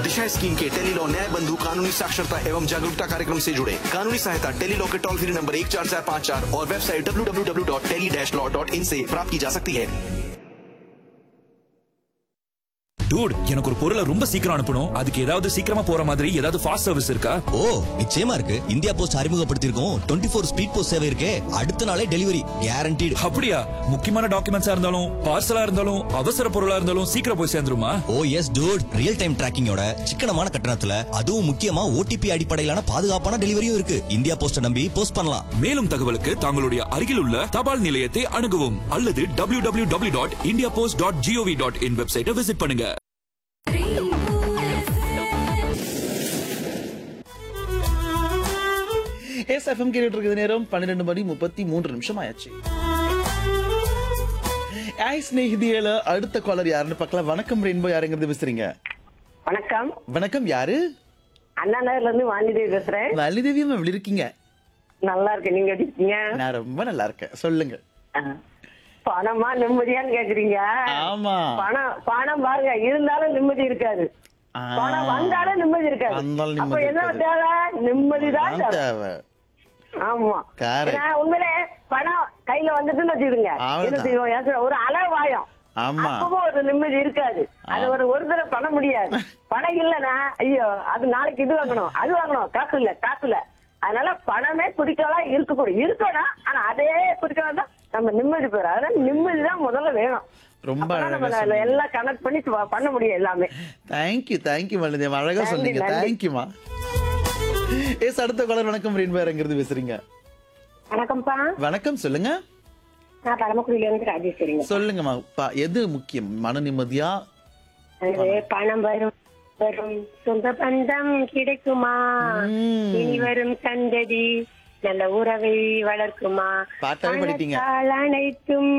दिशा scheme के Tele-Law न्याय बंधु कानूनी साक्षरता एवं जागरूकता कार्यक्रम से जुड़े कानूनी सहायता टेलीलॉ के टोल फ्री नंबर एक चार चार पाँच चार और website W W W dot tele dash law dot in से प्राप्त की जा सकती है டூட் எனக்கு ஒரு பொருளை ரொம்ப சீக்கிரம் அனுப்பணும் அதுக்கு ஏதாவது சீக்கிரமா போற மாதிரி ஏதாவது ஃபாஸ்ட் சர்வீஸ் இருக்கா ஓ நிச்சயமா இருக்கு இந்தியா போஸ்ட் அறிமுகப்படுத்தியிருக்கோம் டுவெண்ட்டி ஃபோர் ஸ்பீட் போஸ்ட் சேவை இருக்கே அடுத்த நாளே டெலிவரி கேரண்டீடு அப்படியா முக்கியமான டாக்குமெண்ட்ஸா இருந்தாலும் பார்சலா இருந்தாலும் அவசர பொருளா இருந்தாலும் சீக்கிரம் போய் சேர்ந்துருமா oh yes dude real time டிராக்கிங்கோட சிக்கனமான கட்டணத்துல அதுவும் முக்கியமா ஓடிபி அடிப்படையிலான பாதுகாப்பான டெலிவரியும் இருக்கு இந்தியா போஸ்ட நம்பி போஸ்ட் பண்ணலாம் மேலும் தகவலுக்கு தங்களுடைய அருகில் உள்ள தபால் நிலையத்தை அணுகவும் அல்லது W W W dot India post dot GOV dot in வெப்சைட்டை விசிட் பண்ணுங்க எஸ் எஃப்எம் கேட்டுட்டு இருக்குது நேரம் பன்னிரெண்டு மணி முப்பத்தி மூன்று நிமிஷம் ஆயாச்சு ஐ ஸ்நேகிதியில அடுத்த காலர் யாருன்னு பார்க்கலாம் வணக்கம் ரெயின்போ யாருங்கிறது பேசுறீங்க வணக்கம் வணக்கம் யாரு அண்ணா நகர்ல இருந்து வாணிதேவி பேசுறேன் லலிதேவி மேம் எப்படி இருக்கீங்க நல்லா இருக்கேன் நீங்க எப்படி இருக்கீங்க நான் ரொம்ப நல்லா இருக்கேன் சொல்லுங்க ஆ. பணமா நிம்மதியான்னு கேக்குறீங்க ஆமா பணம் பணம் பாருங்க இருந்தாலும் நிம்மதி இருக்காது ஆ. பணம் வந்தாலும் நிம்மதி இருக்காது வந்தாலும் அப்ப நிம்மதி என்ன இருக்காது. தேவை நிம்மதிதான் அதான் தேவை தேவை ஆமா Correct. ஏன்னா உண்மையிலே பணம் கையில வந்துட்டுன்னு வச்சுக்கிடுங்க அவ்வளவுதான். என்ன செய்வோம் ஏன் சொல்ல, ஒரு அளவாயம் ஆமா அப்பவும் ஒரு நிம்மதி இருக்காது அது ஒரு ஒரு தடவை பண்ண முடியாது பணம் இல்லைன்னா ஐயோ அது நாளைக்கு இது வாங்கணும் அது வாங்கணும் காசு இல்ல காசு இல்ல அதனால பணமே குறிக்கலாம் இருக்கக்கூடும் இருக்கணும் ஆனா அதே குறிக்கலாம் தான் நம்ம நிம்மதி பெறும் அதனால நிம்மதி தான் முதல்ல வேணும் ரொம்ப அப்பதான் நம்ம அழகா அதுல சொன்னீங்க. எல்லாம் கனெக்ட் பண்ணி ப- பண்ண முடியும் எல்லாமே தேங்க்யூ தேங்க்யூ மல்லிதேவி அழகா நன்றி, சொன்னீங்க நன்றி. தேங்க்யூமா எஸ் அடுத்த காலர் வணக்கம் ரெயின்போ யாருங்கிறது பேசுறீங்க வணக்கம்ப்பா வணக்கம் சொல்லுங்க நான் பரமக்குடியில இருந்து ராஜேஸ்வரிங்க சொல்லுங்கம்மா பா- எது முக்கியம் மன நிம்மதியா அது பணம் வரும் வரும் சொந்த பந்தம் கிடைக்குமா ம். இனி வரும் சந்ததி நல்ல உறவை வளர்க்குமா பாட்டாவே பாடிட்டீங்க. பணத்தால் அனைத்தும்